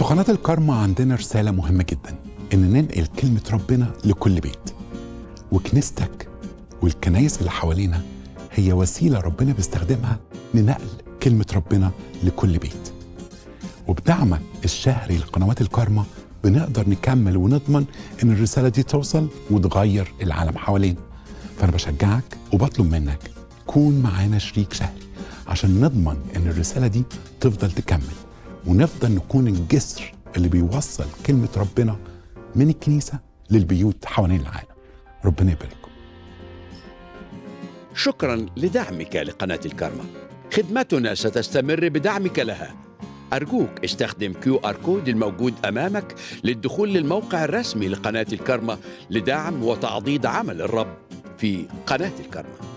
في قناة الكارما عندنا رسالة مهمة جدا إن ننقل كلمة ربنا لكل بيت وكنيستك والكنايس اللي حوالينا هي وسيلة ربنا بيستخدمها لنقل كلمة ربنا لكل بيت وبدعمك الشهري لقنوات الكارما بنقدر نكمل ونضمن ان الرسالة دي توصل وتغير العالم حوالينا فأنا بشجعك وبطلب منك كون معانا شريك شهري عشان نضمن ان الرسالة دي تفضل تكمل ونفضل نكون الجسر اللي بيوصل كلمة ربنا من الكنيسة للبيوت حوالين العالم ربنا يبارككم شكرا لدعمك لقناة الكارما خدمتنا ستستمر بدعمك لها أرجوك استخدم كيو آر كود الموجود أمامك للدخول للموقع الرسمي لقناة الكارما لدعم وتعضيد عمل الرب في قناة الكارما